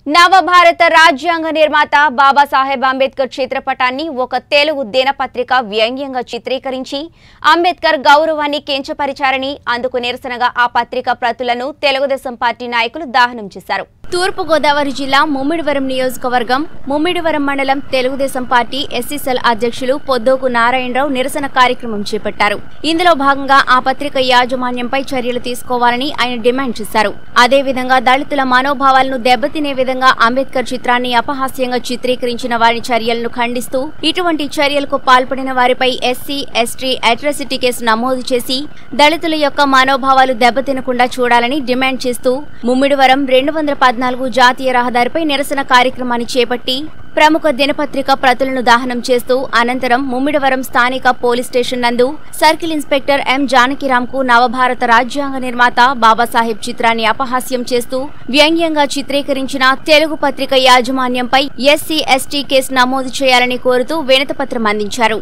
నవభారత రాజ్యాంగ నిర్మాత బాబాసాహెబ్ అంబేద్కర్ చిత్రపటాన్ని ఒక తెలుగు దినపత్రిక వ్యంగ్యంగా చిత్రీకరించి అంబేద్కర్ గౌరవాన్ని కించపరిచారని అందుకు నిరసనగా ఆ పత్రిక ప్రతులను తెలుగుదేశం పార్టీ నాయకులు దహనం చేశారు తూర్పుగోదావరి జిల్లా ముమ్మిడివరం నియోజకవర్గం ముమ్మిడివరం మండలం తెలుగుదేశం పార్టీ ఎస్సీసెల్ అధ్యక్షులు పొద్దోకు నారాయణరావు నిరసన కార్యక్రమం చేపట్టారు ఇందులో భాగంగా ఆ పత్రిక యాజమాన్యంపై చర్యలు తీసుకోవాలని ఆయన డిమాండ్ చేశారు అదేవిధంగా దళితుల మనోభావాలను దెబ్బతినే విధంగా అంబేద్కర్ చిత్రాన్ని అపహాస్యంగా చిత్రీకరించిన వారి చర్యలను ఖండిస్తూ ఇటువంటి చర్యలకు పాల్పడిన వారిపై ఎస్సీ ఎస్టీ అట్రాసిటీ కేసు నమోదు చేసి దళితుల యొక్క మనోభావాలు దెబ్బతినకుండా చూడాలని డిమాండ్ చేస్తూ ముమ్మిడివరం రెండు వందల పద్నాలుగు జాతీయ రహదారిపై నిరసన కార్యక్రమాన్ని చేపట్టి ప్రముఖ దినపత్రిక ప్రతులను దహనం చేస్తూ అనంతరం ముమ్మిడివరం స్థానిక పోలీస్ స్టేషన్ నందు సర్కిల్ ఇన్స్పెక్టర్ ఎం జానకిరాంకు నవభారత రాజ్యాంగ నిర్మాత బాబాసాహెబ్ చిత్రాన్ని అపహాస్యం చేస్తూ వ్యంగ్యంగా చిత్రీకరించిన తెలుగు పత్రిక యాజమాన్యంపై ఎస్సీ ఎస్టీ కేసు నమోదు చేయాలని కోరుతూ వినతిపత్రం అందించారు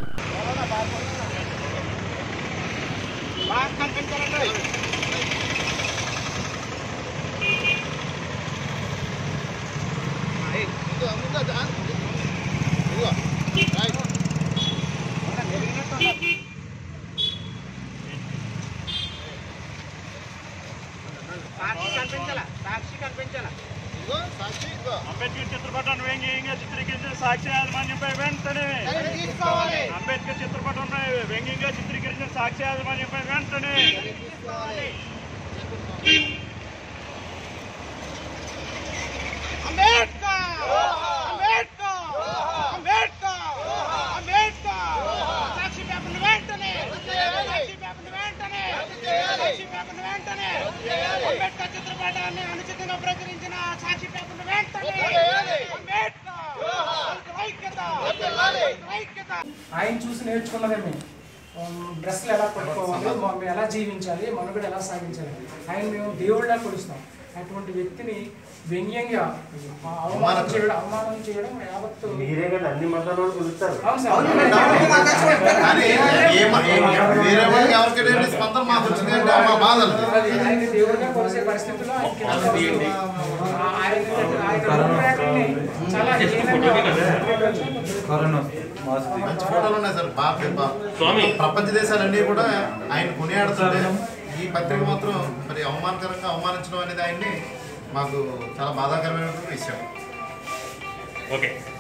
సాక్షి కనిపించాలా సాక్షి కనిపించాలా అంబేద్కర్ చిత్రపటాన్ని వ్యంగ్యంగా చిత్రీకరించిన సాక్షి యాజమాన్యంపై వెంటనే అంబేద్కర్ చిత్రపటం వ్యంగ్యంగా చిత్రీకరించిన సాక్షి యాజమాన్యంపై వెంటనే అంబేద్కర్ అంబేద్కర్ అంబేద్కర్ అంబేద్కర్ సాక్షి పేపర్ని వెంటనే సాక్షి పేపర్ని వెంటనే సాక్షి పేపర్ని వెంటనే అంబేద్కర్ చిత్రపటాన్ని అనుచితంగా ప్రచురించిన సాక్షి పేపర్ని వెంటనే అంబేద్కర్ వాళ్ళకి ఐక్యత వాళ్ళకి ఐక్యత ఆయన చూసి నేర్చుకున్నదే మేము డ్రెస్లు ఎలా పట్టుకోవాలి మనం ఎలా జీవించాలి మనుగడ ఎలా సాగించాలి ఆయన మేము దేవుళ్ళ కొలుస్తాం అటువంటి వ్యక్తిని వ్యంగ్యంగా ఆ, అవమానం చేయడం అవమానం చేయడం యావత్తు మీరే కదా అన్ని మతాల వాళ్ళు పిలుస్తారు అవును సార్ కానీ ఏ మ- ఏ- వేరే వాళ్ళకి ఎవరికైనా ఏంటి స్పందన మాకు వచ్చింది అంటే మా బాధ అది. అది ఆయన దేవుడిగా కొలిసే పరిస్థితుల్లో ఆయనకి ఆ- ఆయన ఆయన రూపురేఖల్ని చాలా హీనంగా మంచి ఫోటోలు ఉన్నాయి సార్ బాగా బా- ప్రపంచ దేశాలన్నీ కూడా ఆయన కొనియాడుతుంటే ఈ పత్రిక మాత్రం మరి అవమానకరంగా అవమానించడం అనేది ఆయన్ని మాకు చాలా బాధాకరమైనటువంటి విషయం ఓకే